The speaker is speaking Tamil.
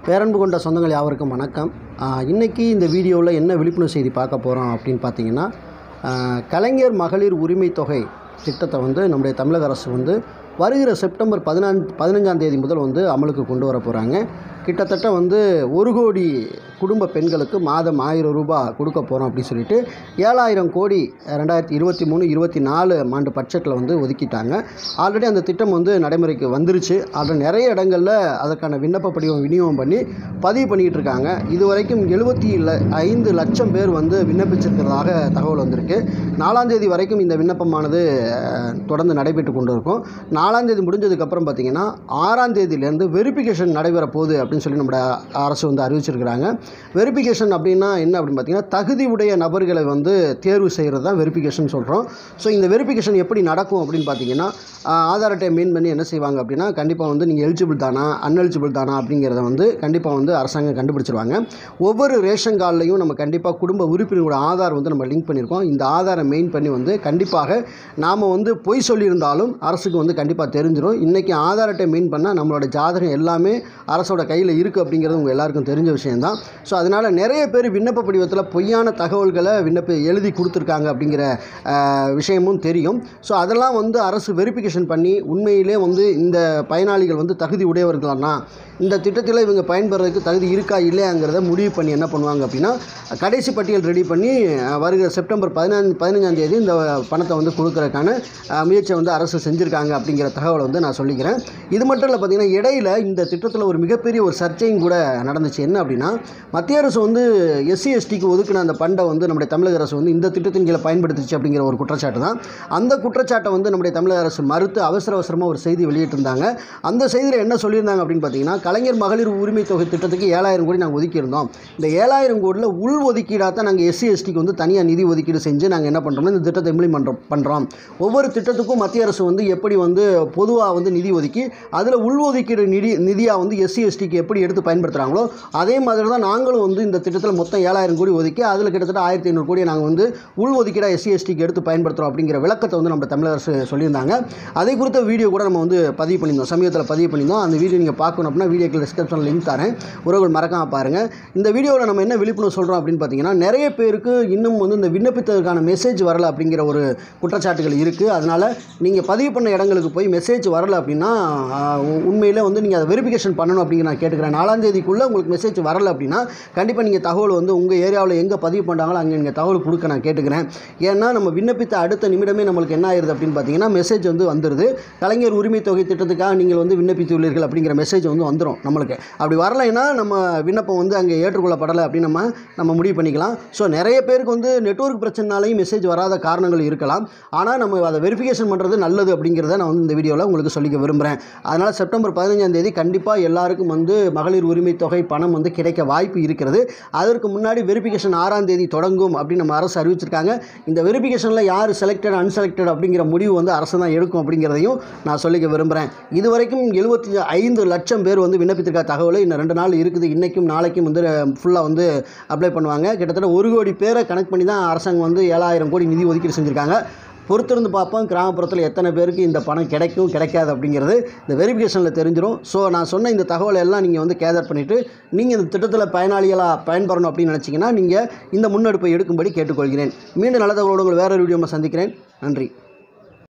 பேரன்பு கொண்ட சொந்தங்கள் யாவருக்கும் வணக்கம் ஆஹ் இன்னைக்கு இந்த வீடியோவில் என்ன விழிப்புணர்வு செய்தி பார்க்க போகிறோம் அப்படின்னு பார்த்தீங்கன்னா ஆஹ் கலைஞர் மகளிர் உரிமை தொகை திட்டத்தை வந்து நம்முடைய தமிழக அரசு வந்து வருகிற செப்டம்பர் பதினான் பதினஞ்சாம் தேதி முதல் வந்து அமலுக்கு கொண்டு வர போகிறாங்க கிட்டத்தட்ட வந்து ஒரு கோடி குடும்ப பெண்களுக்கு மாதம் ஆயிரம் ரூபாய் கொடுக்க போகிறோம் அப்படின்னு சொல்லிட்டு ஏழாயிரம் கோடி ரெண்டாயிரத்தி இருபத்தி மூணு இருபத்தி நாலு ஆண்டு பட்ஜெட்டில் வந்து ஒதுக்கிட்டாங்க ஆல்ரெடி அந்த திட்டம் வந்து நடைமுறைக்கு வந்துருச்சு அதில் நிறைய இடங்களில் அதற்கான விண்ணப்ப படிவம் விநியோகம் பண்ணி பதிவு பண்ணிக்கிட்டு இருக்காங்க இது வரைக்கும் எழுபத்தி ஐந்து லட்சம் பேர் வந்து விண்ணப்பிச்சிருக்கிறதாக தகவல் வந்திருக்கு நாலாம் தேதி வரைக்கும் இந்த விண்ணப்பமானது அஹ், தொடர்ந்து நடைபெற்று கொண்டு இருக்கும் நாலாம் தேதி முடிஞ்சதுக்கப்புறம் பார்த்தீங்கன்னா ஆறாம் தேதியிலேருந்து வெரிஃபிகேஷன் நடைபெற போகுது அப்படின்னு சொல்லி நம்ம அரசு வந்து அறிவிச்சிருக்கிறாங்க வெரிஃபிகேஷன் அப்படின்னா என்ன அப்படின்னு பார்த்தீங்கன்னா தகுதி உடைய நபர்களை வந்து தேர்வு செய்கிறது தான் வெரிஃபிகேஷன் சொல்கிறோம் ஸோ இந்த வெரிஃபிகேஷன் எப்படி நடக்கும் அப்படின்னு பார்த்தீங்கன்னா ஆஹ், ஆதார் அட்டையை மெயின் பண்ணி என்ன செய்வாங்க அப்படின்னா கண்டிப்பாக வந்து நீங்கள் எலிஜிபிள் தானா அன்எலிஜிபிள் தானா அப்படிங்கிறத வந்து கண்டிப்பாக வந்து அரசாங்கம் கண்டுபிடிச்சிருவாங்க ஒவ்வொரு ரேஷன் கார்டுலையும் நம்ம கண்டிப்பாக குடும்ப உறுப்பினரோட ஆதார் வந்து நம்ம லிங்க் பண்ணியிருக்கோம் இந்த ஆதாரை மெயின் பண்ணி வந்து கண்டிப்பாக நாம் வந்து பொய் சொல்லியிருந்தாலும் அரசுக்கு வந்து கண்டிப்பாக தெரிஞ்சிடும் இன்றைக்கி ஆதார் அட்டை மெயின் பண்ணால் நம்மளோட ஜாதகம் எல்லாமே அரசோட கையில் இருக்குது அப்படிங்கிறது உங்கள் எல்லாருக்கும் தெரிஞ்ச விஷயம்தான் ஸோ அதனால் நிறைய பேர் விண்ணப்ப படிவத்தில் பொய்யான தகவல்களை விண்ணப்ப எழுதி கொடுத்துருக்காங்க அப்படிங்கிற ஆஹ், விஷயமும் தெரியும் ஸோ அதெல்லாம் வந்து அரசு வெரிஃபிகேஷன் பண்ணி உண்மையிலே வந்து இந்த பயனாளிகள் வந்து தகுதி உடையவர்களானா இந்த திட்டத்தில் இவங்க பயன்பெறதுக்கு தகுதி இருக்கா இல்லையாங்கிறத முடிவு பண்ணி என்ன பண்ணுவாங்க அப்படின்னா கடைசி பட்டியல் ரெடி பண்ணி அஹ், வருகிற செப்டம்பர் பதினஞ்சு பதினஞ்சாம் தேதி இந்த பணத்தை வந்து கொடுக்கறதுக்கான அஹ், முயற்சியை வந்து அரசு செஞ்சுருக்காங்க அப்படிங்கிற தகவலை வந்து நான் சொல்லிக்கிறேன் இது மட்டும் இல்லை பார்த்தீங்கன்னா இடையில இந்த திட்டத்தில் ஒரு மிகப்பெரிய ஒரு சர்ச்சையும் கூட நடந்துச்சு என்ன அப்படின்னா மத்திய அரசு வந்து எஸ்சி எஸ்டிக்கு ஒதுக்கின அந்த பண்டை வந்து நம்முடைய தமிழக அரசு வந்து இந்த திட்டத்தின் கீழே பயன்படுத்துச்சு அப்படிங்கிற ஒரு குற்றச்சாட்டு தான் அந்த குற்றச்சாட்டை வந்து நம்முடைய தமிழக அரசு மறுத்து அவசர அவசரமாக ஒரு செய்தி வெளியிட்டிருந்தாங்க அந்த செய்தியில் என்ன சொல்லியிருந்தாங்க அப்படின்னு பார்த்தீங்கன்னா கலைஞர் மகளிர் உரிமை தொகை திட்டத்துக்கு ஏழாயிரம் கோடி நாங்கள் ஒதுக்கியிருந்தோம் இந்த ஏழாயிரம் கோடியில் உள் ஒதுக்கீடாக தான் நாங்கள் எஸ்சி எஸ்டிக்கு வந்து தனியாக நிதி ஒதுக்கீடு செஞ்சு நாங்கள் என்ன பண்ணுறோம்னா இந்த திட்டத்தை இம்ப்ளிமெண்ட் பண்ணுறோம் பண்ணுறோம் ஒவ்வொரு திட்டத்துக்கும் மத்திய அரசு வந்து எப்படி வந்து பொதுவாக வந்து நிதி ஒதுக்கி அதில் உள் ஒதுக்கீடு நிதி நிதியாக வந்து எஸ்சி எஸ்டிக்கு எப்படி எடுத்து பயன்படுத்துகிறாங்களோ அதே மாதிரி தான் நாங்களும் வந்து இந்த திட்டத்தில் மொத்தம் ஏழாயிரம் கோடி ஒதுக்கி அதில் கிட்டத்தட்ட ஆயிரத்தி ஐநூறு கோடியை நாங்கள் வந்து உள் ஒதுக்கீடாக எஸ்சி எஸ்டிக்கு எடுத்து பயன்படுத்துகிறோம் அப்படிங்கிற விளக்கத்தை வந்து நம்ம தமிழக அரசு சொல்லியிருந்தாங்க அதை குறித்த வீடியோ கூட நம்ம வந்து பதிவு பண்ணியிருந்தோம் சமீபத்தில் பதிவு பண்ணியிருந்தோம் அந்த வீடியோ நீங்கள் பார்க்கணும் அப்படின்னா வீடியோக்கு டிஸ்கிரிப்ஷனில் லிங்க் தரேன் உறவுகள் மறக்காம பாருங்கள் இந்த வீடியோவில் நம்ம என்ன விழிப்புணர்வு சொல்கிறோம் அப்படின்னு பார்த்தீங்கன்னா நிறைய பேருக்கு இன்னும் வந்து இந்த விண்ணப்பித்ததற்கான மெசேஜ் வரல அப்படிங்கிற ஒரு குற்றச்சாட்டுகள் இருக்குது அதனால் நீங்கள் பதிவு பண்ண இடங்களுக்கு போய் மெசேஜ் வரல அப்படின்னா ஆஹ், உ- உண்மையிலே வந்து நீங்கள் அதை வெரிஃபிகேஷன் பண்ணணும் அப்படிங்கிற நான் கேட்டுக்கிறேன் நாலாம் தேதிக்குள்ளே உங்களுக்கு மெசேஜ் வரல அப்படின்னா கண்டிப்பாக நீங்கள் தகவல் வந்து உங்கள் ஏரியாவில் எங்கே பதிவு பண்ணுறாங்களோ அங்கே நீங்கள் தகவல் கொடுக்க நான் கேட்டுக்கிறேன் ஏன்னா நம்ம விண்ணப்பித்த அடுத்த நிமிடமே நம்மளுக்கு என்ன ஆயிருது அப்படின்னு பார்த்தீங்கன்னா மெசேஜ் வந்து வந்துடுது கலைஞர் உரிமை தொகை திட்டத்துக்காக நீங்கள் வந்து விண்ணப்பித்துள்ளீர்கள் அப்படிங்கிற மெசேஜ் வந்து வந்துடும் நம்மளுக்கு அப்படி வரலைன்னா நம்ம விண்ணப்பம் வந்து அங்கே ஏற்றுக்கொள்ளப்படலை அப்படின்னு நம்ம நம்ம முடிவு பண்ணிக்கலாம் ஸோ நிறைய பேருக்கு வந்து நெட்வொர்க் பிரச்சனைனாலையும் மெசேஜ் வராத காரணங்கள் இருக்கலாம் ஆனால் நம்ம அதை வெரிஃபிகேஷன் பண்ணுறது நல்லது அப்படிங்கிறத நான் வந்து இந்த வீடியோவில் உங்களுக்கு சொல்லிக்க விரும்புகிறேன் அதனால் செப்டம்பர் பதினஞ்சாம் தேதி கண்டிப்பாக எல்லாருக்கும் வந்து மகளிர் உரிமை தொகை பணம் வந்து கிடைக்க வாய்ப்பு இருக்கிறது அதற்கு முன்னாடி வெரிஃபிகேஷன் ஆறாம் தேதி தொடங்கும் அப்படின்னு நம்ம அரசு அறிவிச்சிருக்காங்க இந்த வெரிஃபிகேஷனில் யார் செலக்டட் அன்செலக்டட் அப்படிங்கிற முடிவு வந்து அரசு தான் எடுக்கும் அப்படிங்கிறதையும் நான் சொல்லிக்க விரும்புகிறேன் இது வரைக்கும் எழுபத்தி ஐந்து லட்சம் பேர் வந்து விண்ணப்பித்திருக்க தகவல் இன்னும் ரெண்டு நாள் இருக்குது இன்றைக்கும் நாளைக்கும் வந்து ஃபுல்லாக வந்து அப்ளை பண்ணுவாங்க கிட்டத்தட்ட ஒரு கோடி பேரை கணக்கு பண்ணி தான் அரசாங்கம் வந்து ஏழாயிரம் கோடி நிதி ஒதுக்கீடு செஞ்சுருக்காங்க பொறுத்திருந்து பார்ப்போம் கிராமப்புறத்தில் எத்தனை பேருக்கு இந்த பணம் கிடைக்கும் கிடைக்காது அப்படிங்கிறது இந்த வெரிஃபிகேஷனில் தெரிஞ்சிடும் ஸோ நான் சொன்ன இந்த தகவலை எல்லாம் நீங்கள் வந்து கேதர் பண்ணிவிட்டு நீங்கள் இந்த திட்டத்தில் பயனாளிகளாக பயன்பெறணும் அப்படின்னு நினச்சிங்கன்னா நீங்கள் இந்த முன்னெடுப்பை எடுக்கும்படி கேட்டுக்கொள்கிறேன் மீண்டும் நல்ல தகவலோடு உங்களை வேறு வீடியோவில் சந்திக்கிறேன் நன்றி